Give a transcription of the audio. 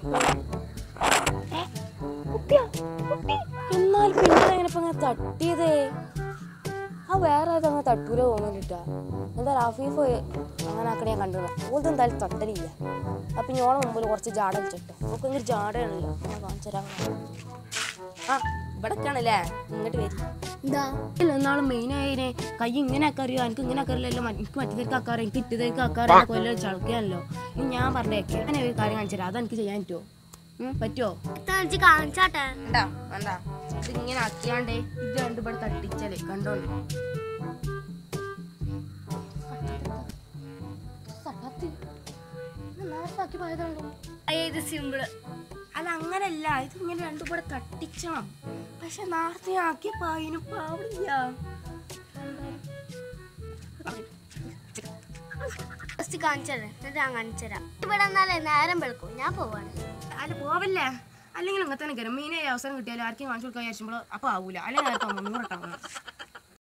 എന്നാൽ പിന്നെ എങ്ങനെ ഇപ്പൊ അങ്ങനെ തട്ടിയതേ ആ വേറെ ഏതോ അങ്ങനെ തട്ടൂല തോന്നുന്നിട്ടാ എന്തായാലും അഫീഫ് അങ്ങനെ ആക്കണേ ഞാൻ കണ്ടു ഓൾക്ക് എന്തായാലും തട്ടലില്ല അപ്പൊ ഞോളെ മുമ്പിൽ കുറച്ച് ജാട വെച്ചിട്ട് നമുക്ക് ഇങ്ങനെ ജാടയാണല്ലോ ഞാൻ കാണിച്ചു തരാം ആ ഇവിടെ കാണല്ലേ ഇങ്ങോട്ട് വരി എന്താ ഇല്ല എന്നാളും മെയിൻ ആയതിനെ കൈ ഇങ്ങനെ ആക്കാറിയോ എനിക്ക് ഇങ്ങനെ ആക്കാറില്ലല്ലോ എനിക്ക് മറ്റേക്ക് ആക്കാറ് എനിക്ക് ഇറ്റതേക്ക് ആക്കാറ് കൊല്ലം ചളക്കുകയല്ലോ ഇനി ഞാൻ പറഞ്ഞേക്കെ അങ്ങനെ ഒരു കാര്യം കാണിച്ചു തരാം അതെനിക്ക് ചെയ്യാൻ പറ്റുമോ ഉം, പറ്റുമോ കാണിച്ച് കാണിച്ചാട്ടെ വേണ്ട വേണ്ട ഇത് ഇങ്ങനെ ആക്കിയാണ്ടേ ഇത് രണ്ടും ഇവിടെ തട്ടിച്ചാലേ കണ്ടോളൂ ഇത് സിമ്പിള് അല്ല അങ്ങനല്ല ഇത് ഇങ്ങനെ രണ്ടും കൂടെ തട്ടിച്ചണം പക്ഷെ നേരത്തെ ആക്കിയ പായന് പാവില്ല ഫസ്റ്റ് കാണിച്ചത് എന്നിട്ട് ഞാൻ കാണിച്ചുതരാം ഇവിടെ എന്നാലേ നേരം വെളുക്കും ഞാൻ പോവാണ് അല്ല പോവല്ലേ അല്ലെങ്കിൽ ഇങ്ങനെ തന്നെ കയറും മീനെ അവസരം കിട്ടിയാലും ആർക്കും കാണിച്ചു കൊടുക്കാൻ വിചാരിച്ചുമ്പോൾ അപ്പൊ ആവൂല അല്ലെങ്കിൽ ആർക്കും മുന്നൂറ്